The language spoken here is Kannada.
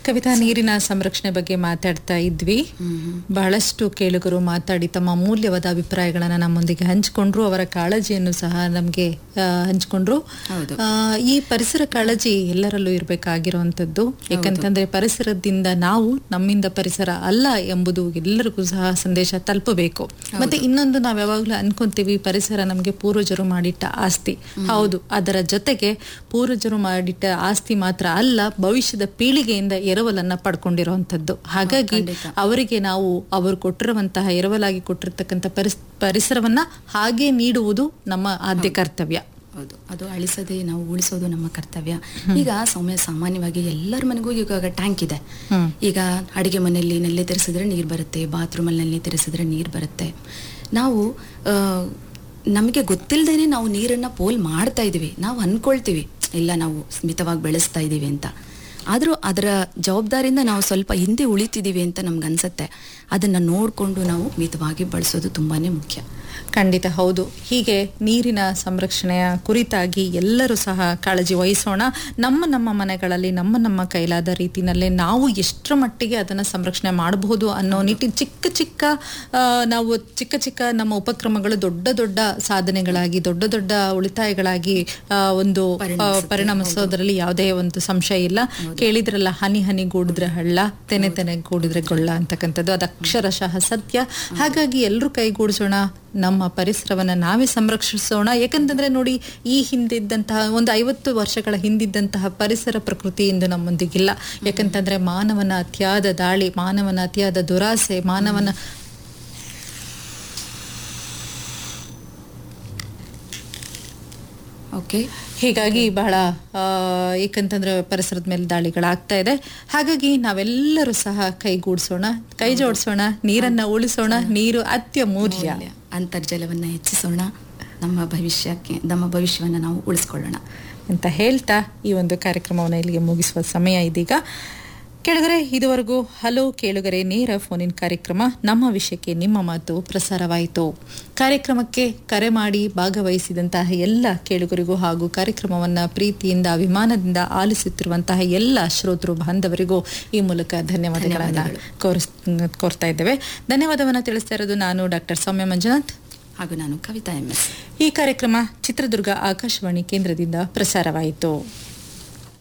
ಕವಿತಾ ನೀರಿನ ಸಂರಕ್ಷಣೆ ಬಗ್ಗೆ ಮಾತಾಡ್ತಾ ಇದ್ವಿ ಬಹಳಷ್ಟು ಕೇಳುಗರು ಮಾತಾಡಿ ತಮ್ಮ ಮೂಲ್ಯವಾದ ಅಭಿಪ್ರಾಯಗಳನ್ನ ನಮ್ಮೊಂದಿಗೆ ಹಂಚಿಕೊಂಡ್ರು ಅವರ ಕಾಳಜಿಯನ್ನು ಸಹ ನಮಗೆ ಹಂಚಿಕೊಂಡ್ರು ಹೌದು. ಆ, ಈ ಪರಿಸರ ಕಾಳಜಿ ಎಲ್ಲರಲ್ಲೂ ಇರಬೇಕಾಗಿರುವಂತದ್ದು ಯಾಕಂತಂದ್ರೆ ಪರಿಸರದಿಂದ ನಾವು ನಮ್ಮಿಂದ ಪರಿಸರ ಅಲ್ಲ ಎಂಬುದು ಎಲ್ಲರಿಗೂ ಸಹ ಸಂದೇಶ ತಲುಪಬೇಕು ಮತ್ತೆ ಇನ್ನೊಂದು ನಾವ್ ಯಾವಾಗ್ಲೂ ಅನ್ಕೊಂತೀವಿ ಪರಿಸರ ನಮಗೆ ಪೂರ್ವಜರು ಮಾಡಿಟ್ಟ ಆಸ್ತಿ ಹೌದು ಅದರ ಜೊತೆಗೆ ಪೂರ್ವಜರು ಮಾಡಿಟ್ಟ ಆಸ್ತಿ ಮಾತ್ರ ಅಲ್ಲ ಭವಿಷ್ಯದ ಪೀಳಿಗೆಯಿಂದ ಎರವಲನ್ನ ಪಡ್ಕೊಂಡಿರುವಂತದ್ದು ಹಾಗಾಗಿ ಅವರಿಗೆ ನಾವು ಅವರು ಕೊಟ್ಟಿರುವಂತಹ ಎರವಲಾಗಿ ಕೊಟ್ಟಿರ್ತಕ್ಕಂಥ ಪರಿಸ್ ಪರಿಸರವನ್ನ ಹಾಗೆ ನೀಡುವುದು ನಮ್ಮ ಆದ್ಯ ಕರ್ತವ್ಯ ಹೌದು ಅದು ಅಳಿಸದೆ ನಾವು ಉಳಿಸೋದು ನಮ್ಮ ಕರ್ತವ್ಯ ಈಗ ಸೌಮ್ಯ ಸಾಮಾನ್ಯವಾಗಿ ಎಲ್ಲರ ಮನೆಗೂ ಈಗ ಟ್ಯಾಂಕ್ ಇದೆ ಹ್ಮ್. ಈಗ ಅಡಿಗೆ ಮನೆಯಲ್ಲಿ ನಲ್ಲಿ ತೆರೆಸಿದ್ರೆ ನೀರು ಬರುತ್ತೆ ಬಾತ್ರೂಮಲ್ಲಿ ನಲ್ಲಿ ತೆರೆಸಿದ್ರೆ ನೀರು ಬರುತ್ತೆ ನಾವು ಆ, ನಮಗೆ ಗೊತ್ತಿಲ್ಲದೇನೆ ನಾವು ನೀರನ್ನ ಪೋಲ್ ಮಾಡ್ತಾ ಇದೀವಿ ನಾವು ಅನ್ಕೊಳ್ತೀವಿ ಇಲ್ಲ ನಾವು ಮಿತವಾಗಿ ಬೆಳೆಸ್ತಾ ಇದೀವಿ ಅಂತ ಆದರೂ ಅದರ ಜವಾಬ್ದಾರಿಯಿಂದ ನಾವು ಸ್ವಲ್ಪ ಹಿಂದೆ ಉಳಿತಿದ್ದೀವಿ ಅಂತ ನಮ್ಗೆ ಅನ್ಸುತ್ತೆ ಅದನ್ನ ನೋಡಿಕೊಂಡು ನಾವು ಮಿತವಾಗಿ ಬಳಸೋದು ತುಂಬಾನೇ ಮುಖ್ಯ ಖಂಡಿತ ಹೌದು ಹೀಗೆ ನೀರಿನ ಸಂರಕ್ಷಣೆಯ ಕುರಿತಾಗಿ ಎಲ್ಲರೂ ಸಹ ಕಾಳಜಿ ವಹಿಸೋಣ ನಮ್ಮ ನಮ್ಮ ಮನೆಗಳಲ್ಲಿ ನಮ್ಮ ನಮ್ಮ ಕೈಲಾದ ರೀತಿನಲ್ಲೇ ನಾವು ಎಷ್ಟರ ಮಟ್ಟಿಗೆ ಅದನ್ನು ಸಂರಕ್ಷಣೆ ಮಾಡಬಹುದು ಅನ್ನೋ ನಿಟ್ಟಿನ ಚಿಕ್ಕ ಚಿಕ್ಕ ಆ, ನಾವು ಚಿಕ್ಕ ಚಿಕ್ಕ ನಮ್ಮ ಉಪಕ್ರಮಗಳು ದೊಡ್ಡ ದೊಡ್ಡ ಸಾಧನೆಗಳಾಗಿ ದೊಡ್ಡ ದೊಡ್ಡ ಉಳಿತಾಯಗಳಾಗಿ ಆ, ಒಂದು ಆ, ಪರಿಣಮಿಸೋದ್ರಲ್ಲಿ ಯಾವುದೇ ಒಂದು ಸಂಶಯ ಇಲ್ಲ ಕೇಳಿದ್ರಲ್ಲ ಹನಿ ಹನಿ ಗೂಡಿದ್ರೆ ಹಳ್ಳ ತೆನೆ ತೆನೆ ಗೂಡಿದ್ರೆ ಗೊಳ್ಳ ಅಂತಕ್ಕಂಥದ್ದು ಅದು ಅಕ್ಷರಶಃ ಸತ್ಯ ಹಾಗಾಗಿ ಎಲ್ಲರೂ ಕೈಗೂಡಿಸೋಣ ನಮ್ಮ ಪರಿಸರವನ್ನ ನಾವೇ ಸಂರಕ್ಷಿಸೋಣ ಯಾಕಂತಂದ್ರೆ ನೋಡಿ ಈ ಹಿಂದಿದ್ದಂತಹ ಒಂದು ಐವತ್ತು ವರ್ಷಗಳ ಹಿಂದಿದ್ದಂತಹ ಪರಿಸರ ಪ್ರಕೃತಿ ಇಂದು ನಮ್ಮೊಂದಿಗಿಲ್ಲ ಯಾಕಂತಂದ್ರೆ ಮಾನವನ ಅತಿಯಾದ ದಾಳಿ ಮಾನವನ ಅತಿಯಾದ ದುರಾಸೆ ಮಾನವನ ಓಕೆ ಹೀಗಾಗಿ ಬಹಳ ಆ, ಏಕಂತಂದ್ರೆ ಪರಿಸರದ ಮೇಲೆ ದಾಳಿಗಳಾಗ್ತಾ ಇದೆ ಹಾಗಾಗಿ ನಾವೆಲ್ಲರೂ ಸಹ ಕೈಗೂಡಿಸೋಣ ಕೈ ಜೋಡಿಸೋಣ ನೀರನ್ನ ಉಳಿಸೋಣ ನೀರು ಅತ್ಯಮೂಲ್ಯ ಅಂತರ್ಜಲವನ್ನು ಹೆಚ್ಚಿಸೋಣ ನಮ್ಮ ಭವಿಷ್ಯಕ್ಕೆ ನಮ್ಮ ಭವಿಷ್ಯವನ್ನು ನಾವು ಉಳಿಸ್ಕೊಳ್ಳೋಣ ಅಂತ ಹೇಳ್ತಾ ಈ ಒಂದು ಕಾರ್ಯಕ್ರಮವನ್ನು ಇಲ್ಲಿಗೆ ಮುಗಿಸುವ ಸಮಯ ಇದೀಗ ಕೆಳಗರೆ ಇದುವರೆಗೂ ಹಲೋ ಕೇಳುಗರೆ ನೇರ ಫೋನಿನ್ ಕಾರ್ಯಕ್ರಮ ನಮ್ಮ ವಿಷಯಕ್ಕೆ ನಿಮ್ಮ ಮಾತು ಪ್ರಸಾರವಾಯಿತು ಕಾರ್ಯಕ್ರಮಕ್ಕೆ ಕರೆ ಮಾಡಿ ಭಾಗವಹಿಸಿದಂತಹ ಎಲ್ಲ ಕೇಳುಗರಿಗೂ ಹಾಗೂ ಕಾರ್ಯಕ್ರಮವನ್ನ ಪ್ರೀತಿಯಿಂದ ಅಭಿಮಾನದಿಂದ ಆಲಿಸುತ್ತಿರುವಂತಹ ಎಲ್ಲ ಶ್ರೋತೃ ಬಾಂಧವರಿಗೂ ಈ ಮೂಲಕ ಧನ್ಯವಾದಗಳನ್ನ ಕೋರಿಸ್ ಕೋರ್ತಾ ಇದ್ದೇವೆ ಧನ್ಯವಾದವನ್ನ ತಿಳಿಸ್ತಾ ಇರೋದು ನಾನು ಡಾಕ್ಟರ್ ಸೌಮ್ಯ ಮಂಜುನಾಥ್ ಹಾಗೂ ನಾನು ಕವಿತಾ ಎಂ ಎಸ್ ಈ ಕಾರ್ಯಕ್ರಮ ಚಿತ್ರದುರ್ಗ ಆಕಾಶವಾಣಿ ಕೇಂದ್ರದಿಂದ ಪ್ರಸಾರವಾಯಿತು